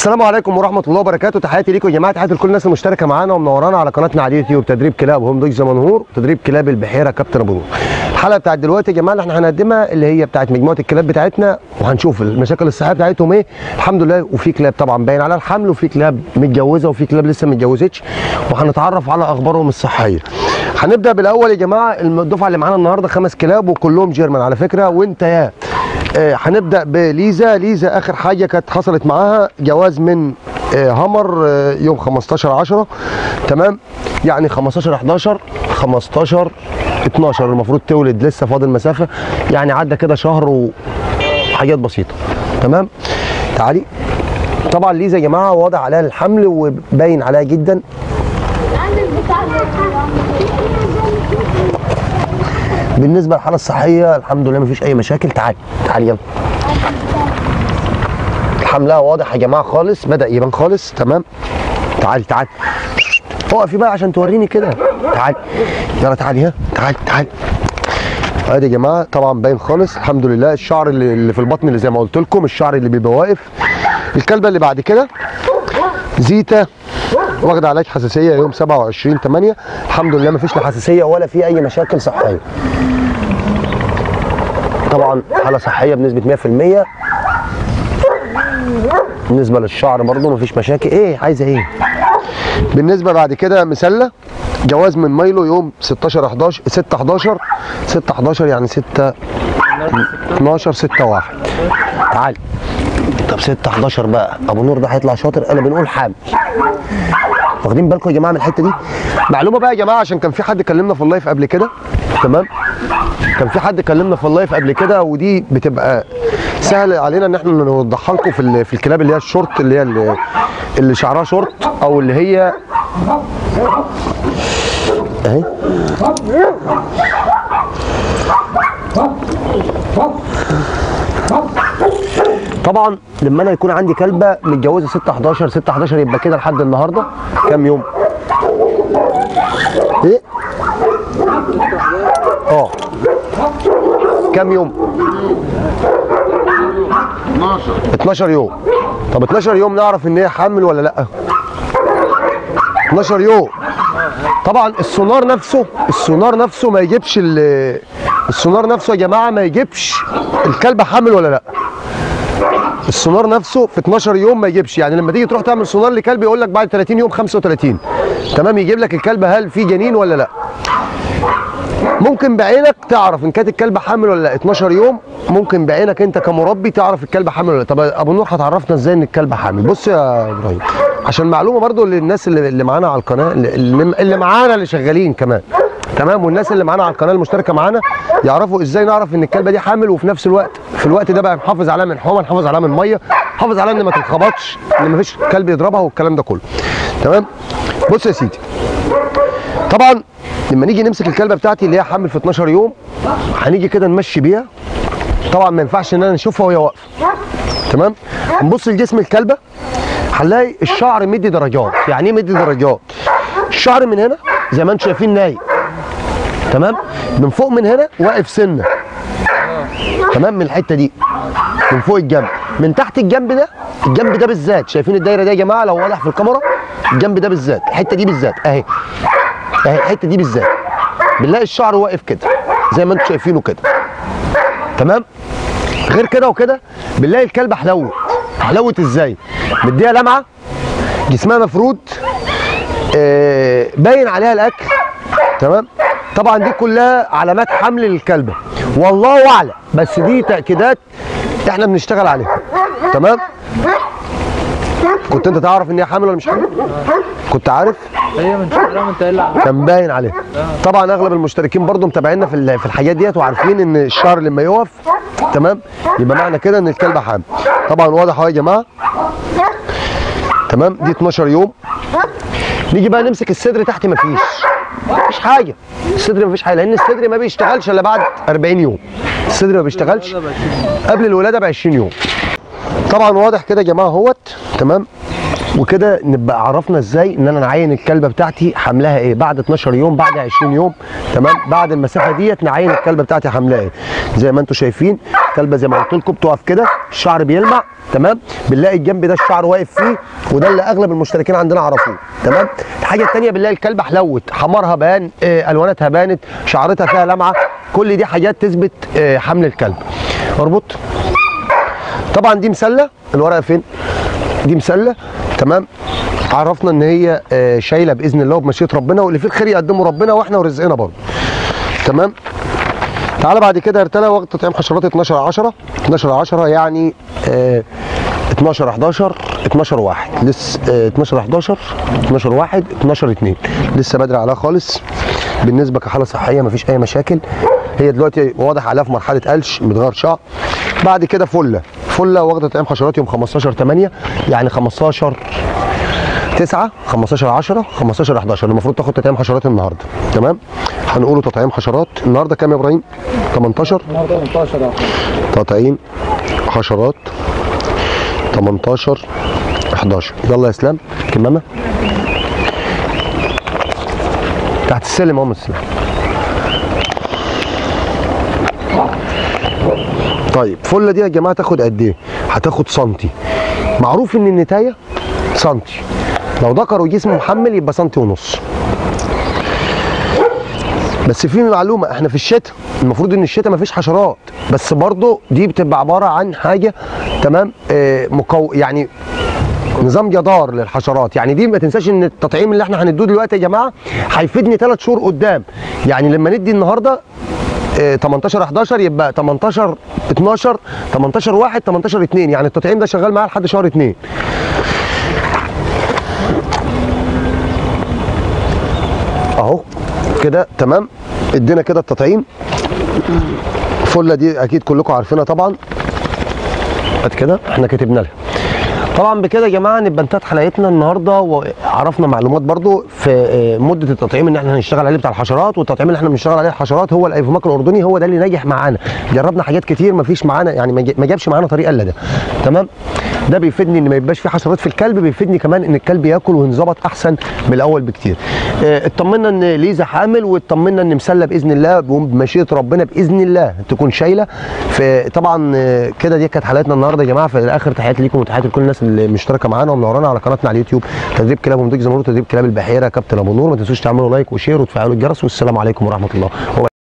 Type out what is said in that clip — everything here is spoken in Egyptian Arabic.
السلام عليكم ورحمه الله وبركاته تحياتي ليكم يا جماعه تحياتي لكل الناس المشتركه معانا ومنورانا على قناتنا على اليوتيوب تدريب كلاب هوم دوج زمنهور وتدريب كلاب البحيره كابتن ابو نور الحلقه بتاعت دلوقتي يا جماعه اللي احنا هنقدمها اللي هي بتاعت مجموعه الكلاب بتاعتنا وهنشوف المشاكل الصحيه بتاعتهم ايه الحمد لله وفي كلاب طبعا باين على الحمل وفي كلاب متجوزه وفي كلاب لسه ما اتجوزتش وهنتعرف على اخبارهم الصحيه هنبدا بالاول يا جماعه الدفعه اللي معانا النهارده خمس كلاب وكلهم جيرمان على فكره وانت يا آه، هنبدا بليزا ليزا اخر حاجه كانت حصلت معاها جواز من آه، همر آه، يوم 15 10 تمام يعني 15 11 15 12 المفروض تولد لسه فاضل مسافه يعني عدى كده شهر وحاجات بسيطه تمام تعالي طبعا ليزا يا جماعه واضح عليها الحمل وباين عليها جدا عند البتاع ده بالنسبه للحاله الصحيه الحمد لله مفيش اي مشاكل تعالي تعالي يلا حملها واضح يا جماعه خالص بدا يبان خالص تمام تعالي تعالي اقفي بقى عشان توريني كده تعالي يلا تعالي ها تعالي تعالي ادي يا جماعه طبعا باين خالص الحمد لله الشعر اللي اللي في البطن اللي زي ما قلت لكم الشعر اللي بيبقى واقف الكلبه اللي بعد كده زيتا واخده علاج حساسيه يوم 27 8 الحمد لله مفيش لا حساسيه ولا في اي مشاكل صحيه طبعا حاله صحيه بنسبه 100% بالنسبه للشعر برضه مفيش مشاكل ايه عايزه ايه بالنسبه بعد كده مسله جواز من مايلو يوم 16 11 6 11 6 11 يعني 6 12 6 1 تعالي طب 6 11 بقى ابو نور ده هيطلع شاطر انا بنقول حامل واخدين بالكم يا جماعه من الحته دي معلومه بقى يا جماعه عشان كان في حد كلمنا في اللايف قبل كده تمام كان في حد كلمنا في اللايف قبل كده ودي بتبقى سهل علينا ان احنا نوضحها لكم في ال- في الكلاب اللي هي الشورت اللي هي اللي, اللي شعرها شورت او اللي هي اهي طبعا لما انا يكون عندي كلبه متجوزه 6 11 6 11 يبقى كده لحد النهارده كام يوم؟ ايه؟ اه كام يوم؟ 12 12 يوم طب 12 يوم نعرف ان هي حامل ولا لا؟ 12 يوم طبعا السونار نفسه السونار نفسه ما يجيبش ال- السونار نفسه يا جماعه ما يجيبش الكلبه حامل ولا لا السونار نفسه في 12 يوم ما يجيبش يعني لما تيجي تروح تعمل سونار لكلب يقول لك بعد 30 يوم 35 تمام يجيب لك الكلبه هل في جنين ولا لا ممكن بعينك تعرف ان كانت الكلبه حامل ولا لا 12 يوم ممكن بعينك انت كمربي تعرف الكلبه حامل ولا لا طب ابو نور هتعرفنا ازاي ان الكلبه حامل بص يا ابراهيم عشان معلومه برضو للناس اللي, اللي معانا على القناه اللي, اللي معانا اللي شغالين كمان تمام والناس اللي معانا على القناه المشتركه معانا يعرفوا ازاي نعرف ان الكلبه دي حامل وفي نفس الوقت في الوقت ده بقى نحافظ عليها من حمى نحافظ عليها من ميه نحافظ عليها ان ما تتخبطش ان ما فيش كلب يضربها والكلام ده كله تمام بص يا سيدي طبعا لما نيجي نمسك الكلبه بتاعتي اللي هي حامل في 12 يوم هنيجي كده نمشي بيها طبعا ما ينفعش ان انا نشوفها وهي واقفه تمام نبص لجسم الكلبه هنلاقي الشعر مدي درجات يعني ايه مدي درجات الشعر من هنا زي ما انتم شايفين نايم تمام من فوق من هنا واقف سنه تمام من الحته دي من فوق الجنب من تحت الجنب ده الجنب ده بالذات شايفين الدايره دي يا جماعه لو واضح في الكاميرا الجنب ده بالذات الحته دي بالذات اهي اهي الحته دي بالذات بنلاقي الشعر واقف كده زي ما انتم شايفينه كده تمام غير كده وكده بنلاقي الكلبه حلوت حلوت ازاي مديها لمعه جسمها مفرود آه باين عليها الاكل تمام طبعا دي كلها علامات حمل للكلبه والله اعلم بس دي تاكيدات احنا بنشتغل عليها تمام كنت انت تعرف ان هي حامل ولا مش حامل كنت عارف هي من شهرها من تقلع كان باين عليها طبعا اغلب المشتركين برضو متابعينا في ال- في الحاجات ديت وعارفين ان الشعر لما يقف تمام يبقى معنى كده ان الكلبه حامل طبعا واضح اهو يا جماعه تمام دي 12 يوم نيجي بقى نمسك الصدر تحت مفيش مفيش حاجه الصدر مفيش حاجه لان الصدر ما بيشتغلش الا بعد 40 يوم الصدر ما بيشتغلش قبل الولاده ب 20 يوم طبعا واضح كده يا جماعه اهوت تمام وكده نبقى عرفنا ازاي ان انا نعين الكلبه بتاعتي حملها ايه بعد 12 يوم بعد 20 يوم تمام بعد المسافه ديت نعين الكلبه بتاعتي حملها ايه زي ما انتم شايفين الكلبه زي ما قلت لكم بتقف كده الشعر بيلمع تمام بنلاقي الجنب ده الشعر واقف فيه وده اللي اغلب المشتركين عندنا عرفوه تمام الحاجه الثانيه بنلاقي الكلبه حلوت حمارها بان آه، الواناتها بانت شعرتها فيها لمعه كل دي حاجات تثبت آه، حمل الكلب اربط طبعا دي مسله الورقه فين دي مسله تمام عرفنا ان هي آه، شايله باذن الله وبمشيئه ربنا واللي فيه الخير يقدمه ربنا واحنا ورزقنا برضه تمام تعالى بعد كده ارتلى وقت تطعيم حشرات 12 10 12 10 يعني آه 12 11 12 1 لسه آه 12 11 12 1 12 2 لسه بدري عليها خالص بالنسبه كحاله صحيه مفيش اي مشاكل هي دلوقتي واضح عليها في مرحله قلش متغير شعر بعد كده فله فله واخده تطعيم حشرات يوم 15 8 يعني 15 9 15 10 15 11 المفروض تاخد تطعيم حشرات النهارده تمام هنقوله تطعيم حشرات النهارده كام يا ابراهيم 18 النهارده 18 اه تطعيم حشرات 18 11 يلا يا اسلام كمامه تحت السلم اهو اسلام طيب فله دي يا جماعه تاخد قد ايه هتاخد سنتي معروف ان النتايه سنتي لو ذكر وجسم محمل يبقى سنتي ونص بس في معلومه احنا في الشتاء المفروض ان الشتاء مفيش حشرات بس برضه دي بتبقى عباره عن حاجه تمام آه مقو يعني نظام جدار للحشرات يعني دي ما تنساش ان التطعيم اللي احنا هندوه دلوقتي يا جماعه هيفيدني ثلاث شهور قدام يعني لما ندي النهارده آه، 18 11 يبقى 18 12 18 1 18 2 يعني التطعيم ده شغال معايا لحد شهر 2 اهو كده تمام ادينا كده التطعيم الفله دي اكيد كلكم عارفينها طبعا قد كده احنا كتبنا لها طبعا بكده يا جماعه نبقى انتهت حلقتنا النهارده وعرفنا معلومات برضو في آه، مده التطعيم اللي احنا هنشتغل عليه بتاع الحشرات والتطعيم اللي احنا بنشتغل عليه الحشرات هو الايفوماك الاردني هو ده اللي ناجح معانا جربنا حاجات كتير ما فيش معانا يعني ما جا- ما جابش معانا طريقه الا ده تمام ده بيفيدني ان ما يبقاش في حشرات في الكلب بيفيدني كمان ان الكلب ياكل وينظبط احسن من الاول بكتير آه، اطمنا ان ليزا حامل واطمنا ان مسله باذن الله بمشيئه ربنا باذن الله تكون شايله فطبعا آه، كده دي كانت حلقتنا النهارده يا جماعه في الاخر تحياتي ليكم وتحياتي لكل الناس اللي مشتركه معانا ومنورانا على قناتنا على اليوتيوب تدريب كلاب ومضيق زمرد تدريب كلاب البحيره كابتن ابو نور ما تنسوش تعملوا لايك وشير وتفعلوا الجرس والسلام عليكم ورحمه الله وبركاته